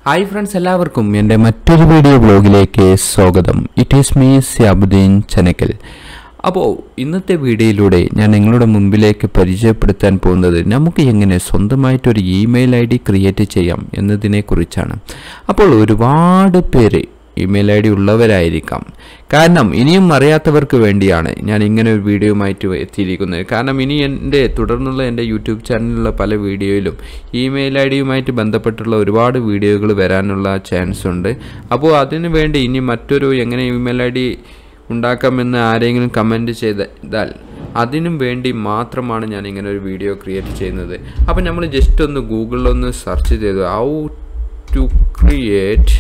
hi friends എല്ലാവർക്കും എൻ്റെ മറ്റൊരു വീഡിയോ ബ്ലോഗിലേക്ക് സ്വാഗതം it is me Ziyabuddin Chanakkal അപ്പോൾ ഇന്നത്തെ വീഡിയോയിലൂടെ ഞാൻ നിങ്ങളുടെ മുമ്പിലേക്ക് പരിചയപ്പെടുത്താൻ പോകുന്നത് നമുക്ക് എങ്ങനെ സ്വന്തമായിട്ടൊരു ഇമെയിൽ ഐ ഡി ക്രിയേറ്റ് ചെയ്യാം എന്നതിനെക്കുറിച്ചാണ് അപ്പോൾ ഒരുപാട് പേര് ഇമെയിൽ ഐ ഡി ഉള്ളവരായിരിക്കാം കാരണം ഇനിയും അറിയാത്തവർക്ക് വേണ്ടിയാണ് ഞാൻ ഇങ്ങനെ ഒരു വീഡിയോയുമായിട്ട് എത്തിയിരിക്കുന്നത് കാരണം ഇനി എൻ്റെ തുടർന്നുള്ള എൻ്റെ യൂട്യൂബ് ചാനലിലുള്ള പല വീഡിയോയിലും ഇമെയിൽ ഐ ഡിയുമായിട്ട് ബന്ധപ്പെട്ടുള്ള ഒരുപാട് വീഡിയോകൾ വരാനുള്ള ചാൻസ് ഉണ്ട് അപ്പോൾ അതിനു വേണ്ടി ഇനി മറ്റൊരു എങ്ങനെ ഇമെയിൽ ഐ ഡി ഉണ്ടാക്കാമെന്ന് ആരെങ്കിലും കമൻറ്റ് ചെയ്താൽ അതിനും വേണ്ടി മാത്രമാണ് ഞാൻ ഇങ്ങനെ ഒരു വീഡിയോ ക്രിയേറ്റ് ചെയ്യുന്നത് അപ്പോൾ നമ്മൾ ജസ്റ്റ് ഒന്ന് ഗൂഗിളിലൊന്ന് സെർച്ച് ചെയ്തു how to create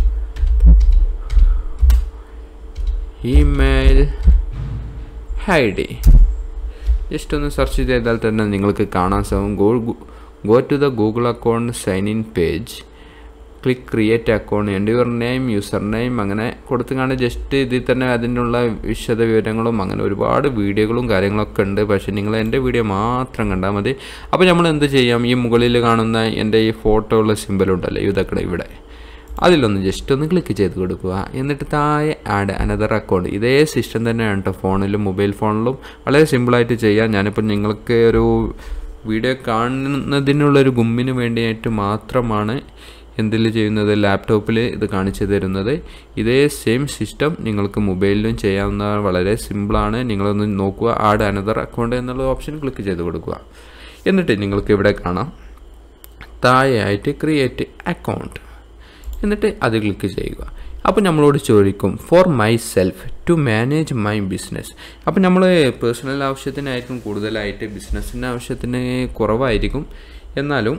email I D just ഒന്ന് സെർച്ച് ചെയ്താൽ തന്നെ നിങ്ങൾക്ക് കാണാൻ സാധിക്കും go go to the Google account sign in page click create account എൻ്റെ യുവർ നെയിം യൂസർ നെയിം അങ്ങനെ കൊടുത്തുകൊണ്ട് ജസ്റ്റ് ഇതിൽ തന്നെ അതിനുള്ള വിശദ വിവരങ്ങളും അങ്ങനെ ഒരുപാട് വീഡിയോകളും കാര്യങ്ങളൊക്കെ ഉണ്ട് പക്ഷേ നിങ്ങൾ എൻ്റെ വീഡിയോ മാത്രം കണ്ടാൽ മതി അപ്പോൾ നമ്മൾ എന്ത് ചെയ്യാം ഈ മുകളിൽ കാണുന്ന എൻ്റെ ഈ ഫോട്ടോ ഉള്ള സിമ്പലുണ്ടല്ലോ ഇതൊക്കെ ഇവിടെ അതിലൊന്ന് ജസ്റ്റ് ഒന്ന് ക്ലിക്ക് ചെയ്ത് കൊടുക്കുക എന്നിട്ട് താഴെ ആഡ് അനദർ അക്കൗണ്ട് ഇതേ സിസ്റ്റം തന്നെയാണ് കേട്ടോ ഫോണിലും മൊബൈൽ ഫോണിലും വളരെ സിമ്പിളായിട്ട് ചെയ്യാം ഞാനിപ്പോൾ നിങ്ങൾക്ക് ഒരു വീഡിയോ കാണുന്നതിനുള്ളൊരു ഗുമ്മിന് വേണ്ടിയിട്ട് മാത്രമാണ് എന്തിൽ ചെയ്യുന്നത് ലാപ്ടോപ്പിൽ ഇത് കാണിച്ചു തരുന്നത് ഇതേ സെയിം സിസ്റ്റം നിങ്ങൾക്ക് മൊബൈലിലും ചെയ്യാവുന്ന വളരെ സിമ്പിളാണ് നിങ്ങളൊന്ന് നോക്കുക ആഡ് അനദർ അക്കൗണ്ട് എന്നുള്ള ഓപ്ഷൻ ക്ലിക്ക് ചെയ്ത് കൊടുക്കുക എന്നിട്ട് നിങ്ങൾക്ക് ഇവിടെ കാണാം താഴെയായിട്ട് ക്രിയേറ്റ് അക്കൗണ്ട് എന്നിട്ട് അത് ക്ലിക്ക് ചെയ്യുക അപ്പോൾ നമ്മളോട് ചോദിക്കും for myself to manage my business അപ്പോൾ നമ്മൾ പേഴ്സണൽ ആവശ്യത്തിനായിരിക്കും കൂടുതലായിട്ട് ബിസിനസ്സിൻ്റെ ആവശ്യത്തിന് കുറവായിരിക്കും എന്നാലും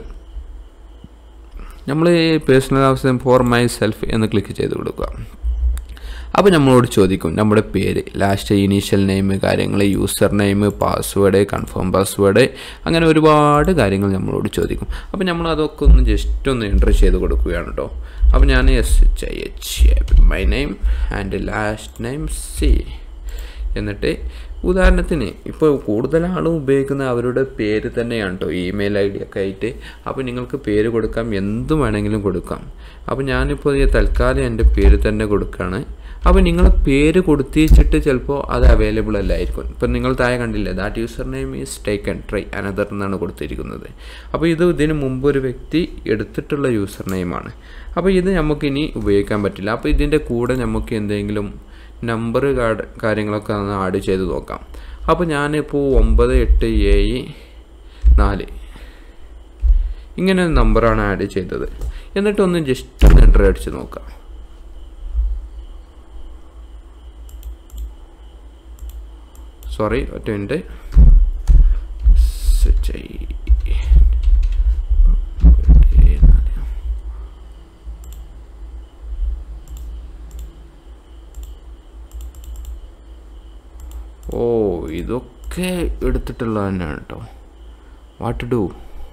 നമ്മൾ പേഴ്സണൽ ആവശ്യം ഫോർ മൈ സെൽഫ് എന്ന് ക്ലിക്ക് ചെയ്ത് കൊടുക്കുക അപ്പോൾ നമ്മളോട് ചോദിക്കും നമ്മുടെ പേര് ലാസ്റ്റ് ഇനീഷ്യൽ നെയിം കാര്യങ്ങൾ user name password confirm password അങ്ങനെ ഒരുപാട് കാര്യങ്ങൾ നമ്മളോട് ചോദിക്കും അപ്പോൾ നമ്മൾ അതൊക്കെ ഒന്ന് ജസ്റ്റ് ഒന്ന് എൻ്റർ ചെയ്ത് കൊടുക്കുകയാണ് കേട്ടോ അപ്പോൾ ഞാൻ S H I H my name and last name C എന്നിട്ട് ഉദാഹരണത്തിന് ഇപ്പോൾ കൂടുതൽ ആളും ഉപയോഗിക്കുന്ന അവരുടെ പേര് തന്നെയാണ് കേട്ടോ ഇമെയിൽ ഐ ഡി ഒക്കെ ആയിട്ട് അപ്പോൾ നിങ്ങൾക്ക് പേര് കൊടുക്കാം എന്ത് വേണമെങ്കിലും കൊടുക്കാം അപ്പോൾ ഞാനിപ്പോൾ ഈ തൽക്കാലം എൻ്റെ പേര് തന്നെ കൊടുക്കുകയാണ് അപ്പോൾ നിങ്ങൾ പേര് കൊടുത്തിച്ചിട്ട് ചിലപ്പോൾ അത് അവൈലബിൾ അല്ലായിരിക്കും ഇപ്പം നിങ്ങൾ താഴെ കണ്ടില്ലേ that user name is taken try another എന്നാണ് കൊടുത്തിരിക്കുന്നത് അപ്പോൾ ഇത് ഇതിന് മുമ്പ് ഒരു വ്യക്തി എടുത്തിട്ടുള്ള യൂസർ നെയിമാണ് അപ്പോൾ ഇത് നമുക്കിനി ഉപയോഗിക്കാൻ പറ്റില്ല അപ്പോൾ ഇതിൻ്റെ കൂടെ നമുക്ക് എന്തെങ്കിലും നമ്പർ കാർഡ് കാര്യങ്ങളൊക്കെ ഒന്ന് ആഡ് ചെയ്ത് നോക്കാം അപ്പോൾ ഞാനിപ്പോൾ ഒമ്പത് എട്ട് ഏഴ് നാല് ഇങ്ങനെ ഒരു നമ്പറാണ് ആഡ് ചെയ്തത് എന്നിട്ടൊന്ന് ജസ്റ്റ് ഒന്ന് എൻ്റർ അടിച്ച് നോക്കാം സോറി ഒറ്റ മിനിറ്റ് ഓ ഇതൊക്കെ എടുത്തിട്ടുള്ള തന്നെയാണ് കേട്ടോ വാട്ട് ഡു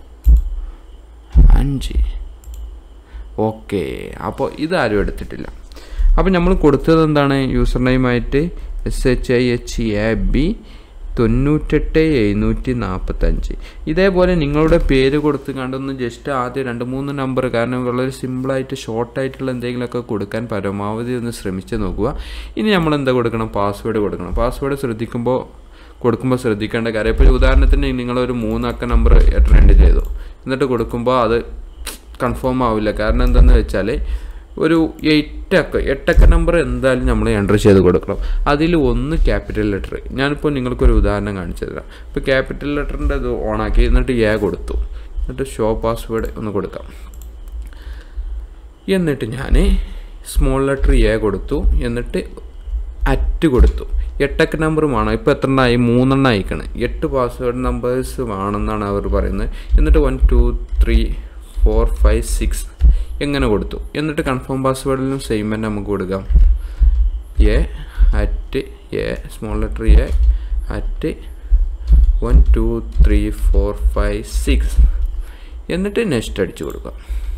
അഞ്ച് ഓക്കെ അപ്പോൾ ഇതാരും എടുത്തിട്ടില്ല അപ്പോൾ നമ്മൾ കൊടുത്തത് എന്താണ് യൂസർ നെയിമായിട്ട് S H I H A B തൊണ്ണൂറ്റെട്ട് എഴുന്നൂറ്റി നാൽപ്പത്തഞ്ച് ഇതേപോലെ നിങ്ങളുടെ പേര് കൊടുത്ത് കണ്ടൊന്ന് ജസ്റ്റ് ആദ്യം രണ്ട് മൂന്ന് നമ്പർ കാരണം വളരെ സിമ്പിളായിട്ട് ഷോർട്ടായിട്ടുള്ള എന്തെങ്കിലുമൊക്കെ കൊടുക്കാൻ പരമാവധി ഒന്ന് ശ്രമിച്ച് നോക്കുക ഇനി നമ്മൾ എന്താ കൊടുക്കണം പാസ്വേഡ് കൊടുക്കണം പാസ്വേഡ് ശ്രദ്ധിക്കുമ്പോൾ കൊടുക്കുമ്പോൾ ശ്രദ്ധിക്കേണ്ട കാര്യം ഇപ്പോൾ ഉദാഹരണത്തിന് നിങ്ങളൊരു മൂന്നക്ക നമ്പർ ട്രെൻഡ് ചെയ്തു എന്നിട്ട് കൊടുക്കുമ്പോൾ അത് കൺഫേം ആവില്ല കാരണം എന്താണെന്ന് വെച്ചാൽ ഒരു എയ്റ്റക്ക എട്ടക്ക നമ്പർ എന്തായാലും നമ്മൾ എൻ്റർ ചെയ്ത് കൊടുക്കണം അതിൽ ഒന്ന് ക്യാപിറ്റൽ ലെറ്റർ ഞാനിപ്പോൾ നിങ്ങൾക്കൊരു ഉദാഹരണം കാണിച്ചു തരാം ഇപ്പോൾ ക്യാപിറ്റൽ ലെറ്ററിൻ്റെ ഇത് ഓണാക്കി എന്നിട്ട് എ കൊടുത്തു എന്നിട്ട് ഷോ പാസ്വേഡ് ഒന്ന് കൊടുക്കാം എന്നിട്ട് ഞാൻ സ്മോൾ ലെറ്റർ എ കൊടുത്തു എന്നിട്ട് അറ്റ് കൊടുത്തു എട്ടക്ക നമ്പർ വേണം ഇപ്പോൾ എത്ര എണ്ണമായി മൂന്നെണ്ണം അയക്കണം എട്ട് പാസ്വേഡ് നമ്പേഴ്സ് വേണമെന്നാണ് അവർ പറയുന്നത് എന്നിട്ട് one two three four five six എങ്ങനെ കൊടുത്തു എന്നിട്ട് കൺഫേം പാസ്വേഡിലും സെയിം തന്നെ നമുക്ക് കൊടുക്കാം A at A small letter A at one two three four five six എന്നിട്ട് നെക്സ്റ്റ് അടിച്ചു കൊടുക്കാം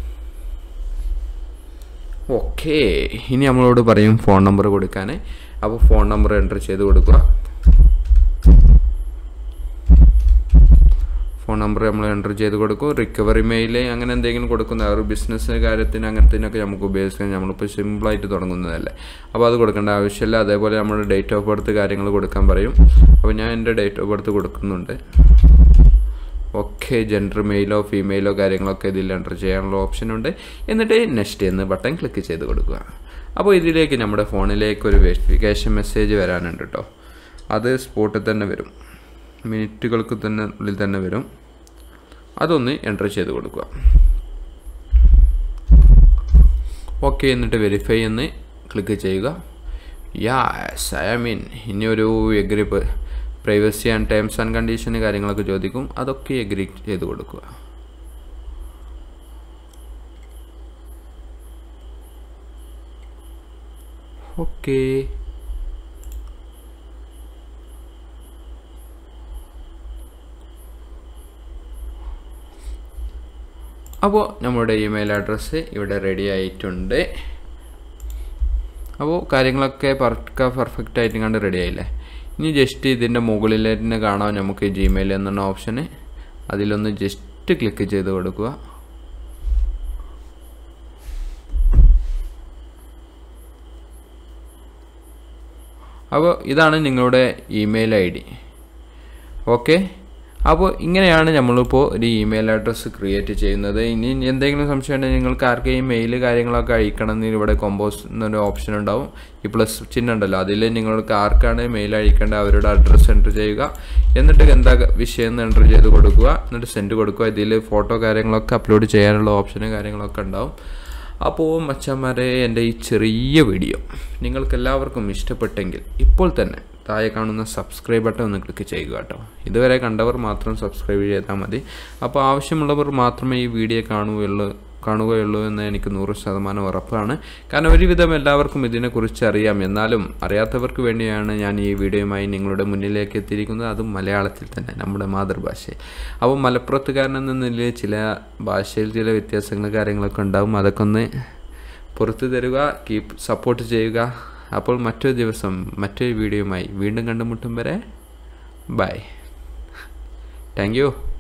ഓക്കെ ഇനി നമ്മളോട് പറയും ഫോൺ നമ്പർ കൊടുക്കാൻ അപ്പോൾ ഫോൺ നമ്പർ എൻ്റർ ചെയ്ത് കൊടുക്കുക ഫോൺ നമ്പർ നമ്മൾ എൻ്റർ ചെയ്ത് കൊടുക്കും റിക്കവറി മെയിൽ അങ്ങനെ എന്തെങ്കിലും കൊടുക്കുന്ന ഒരു ബിസിനസ് കാര്യത്തിന് അങ്ങനത്തിനൊക്കെ നമുക്ക് ഉപയോഗിക്കാൻ നമ്മളിപ്പോൾ സിമ്പിളായിട്ട് തുടങ്ങുന്നതല്ലേ അപ്പോൾ അത് കൊടുക്കേണ്ട ആവശ്യമില്ല അതേപോലെ നമ്മൾ ഡേറ്റ് ഓഫ് ബർത്ത് കാര്യങ്ങൾ കൊടുക്കാൻ പറയും അപ്പോൾ ഞാൻ എൻ്റെ ഡേറ്റ് ഓഫ് ബർത്ത് കൊടുക്കുന്നുണ്ട് ഓക്കെ ജെൻഡർ മെയിലോ ഫീമെയിലോ കാര്യങ്ങളൊക്കെ ഇതിൽ എൻ്റർ ചെയ്യാനുള്ള ഓപ്ഷൻ ഉണ്ട് എന്നിട്ട് നെക്സ്റ്റ് എന്ന് ബട്ടൺ ക്ലിക്ക് ചെയ്ത് കൊടുക്കുക അപ്പോൾ ഇതിലേക്ക് നമ്മുടെ ഫോണിലേക്ക് ഒരു വെരിഫിക്കേഷൻ മെസ്സേജ് വരാനുണ്ട് കേട്ടോ അത് സ്പോട്ടിൽ തന്നെ വരും മിനിറ്റുകൾക്ക് തന്നെ ഉള്ളിൽ തന്നെ വരും അതൊന്ന് എൻ്റർ ചെയ്ത് കൊടുക്കുക ഓക്കെ എന്നിട്ട് വെരിഫൈ എന്ന് ക്ലിക്ക് ചെയ്യുക യാസ് ഐ മീൻ ഇനി ഒരു agree privacy and terms and condition കാര്യങ്ങളൊക്കെ ചോദിക്കും അതൊക്കെ എഗ്രി ചെയ്ത് കൊടുക്കുക ഓക്കേ അപ്പോൾ നമ്മുടെ ഇമെയിൽ അഡ്രസ്സ് ഇവിടെ റെഡി ആയിട്ടുണ്ട് അപ്പോൾ കാര്യങ്ങളൊക്കെ പർക്ക പെർഫെക്റ്റ് ആയിട്ട് കണ്ട് റെഡി ആയില്ലേ ഇനി ജസ്റ്റ് ഇതിൻ്റെ മുകളിൽ തന്നെ കാണാം നമുക്ക് ജിമെയിൽ എന്നുള്ള ഓപ്ഷന് അതിലൊന്ന് ജസ്റ്റ് ക്ലിക്ക് ചെയ്ത് കൊടുക്കുക അപ്പോൾ ഇതാണ് നിങ്ങളുടെ ഇമെയിൽ ഐ ഡി ഓക്കെ അപ്പോൾ ഇങ്ങനെയാണ് നമ്മളിപ്പോൾ ഒരു ഇമെയിൽ അഡ്രസ്സ് ക്രിയേറ്റ് ചെയ്യുന്നത് ഇനി എന്തെങ്കിലും സംശയം ഉണ്ടെങ്കിൽ നിങ്ങൾക്ക് ആർക്കെങ്കിലും മെയിൽ കാര്യങ്ങളൊക്കെ അയക്കണമെന്ന് ഇവിടെ കോമ്പോസ് എന്നൊരു ഓപ്ഷൻ ഉണ്ടാവും ഈ പ്ലസ് ചിഹ്നം ഉണ്ടല്ലോ അതിൽ നിങ്ങൾക്ക് ആർക്കാണ് മെയിൽ അയക്കേണ്ടത് അവരുടെ അഡ്രസ്സ് എൻ്റർ ചെയ്യുക എന്നിട്ട് എന്താ വിഷയം എന്ന് എൻ്റർ ചെയ്ത് കൊടുക്കുക എന്നിട്ട് സെൻഡ് കൊടുക്കുക ഇതിൽ ഫോട്ടോ കാര്യങ്ങളൊക്കെ അപ്ലോഡ് ചെയ്യാനുള്ള ഓപ്ഷനും കാര്യങ്ങളൊക്കെ ഉണ്ടാവും അപ്പോൾ മച്ചന്മാരെ എൻ്റെ ഈ ചെറിയ വീഡിയോ നിങ്ങൾക്ക് എല്ലാവർക്കും ഇഷ്ടപ്പെട്ടെങ്കിൽ ഇപ്പോൾ തന്നെ താഴെ കാണുന്ന സബ്സ്ക്രൈബ് ബട്ടൺ ഒന്ന് ക്ലിക്ക് ചെയ്യുക കേട്ടോ ഇതുവരെ കണ്ടവർ മാത്രം സബ്സ്ക്രൈബ് ചെയ്താൽ മതി അപ്പോൾ ആവശ്യമുള്ളവർ മാത്രമേ ഈ വീഡിയോ കാണുകയുള്ളൂ കാണുകയുള്ളൂ എന്ന് എനിക്ക് നൂറ് ശതമാനം ഉറപ്പാണ് കാരണം ഒരുവിധം എല്ലാവർക്കും ഇതിനെക്കുറിച്ച് അറിയാം എന്നാലും അറിയാത്തവർക്ക് വേണ്ടിയാണ് ഞാൻ ഈ വീഡിയോയുമായി നിങ്ങളുടെ മുന്നിലേക്ക് എത്തിയിരിക്കുന്നത് അതും മലയാളത്തിൽ തന്നെ നമ്മുടെ മാതൃഭാഷയിൽ അപ്പോൾ മലപ്പുറത്തുകാരൻ എന്ന നിലയിൽ ചില ഭാഷയിൽ ചില വ്യത്യാസങ്ങൾ കാര്യങ്ങളൊക്കെ ഉണ്ടാവും അതൊക്കെ ഒന്ന് പുറത്തു തരിക കീപ്പ് സപ്പോർട്ട് ചെയ്യുക അപ്പോൾ മറ്റൊരു ദിവസം മറ്റൊരു വീഡിയോയുമായി വീണ്ടും കണ്ടുമുട്ടും വരെ ബൈ താങ്ക് യു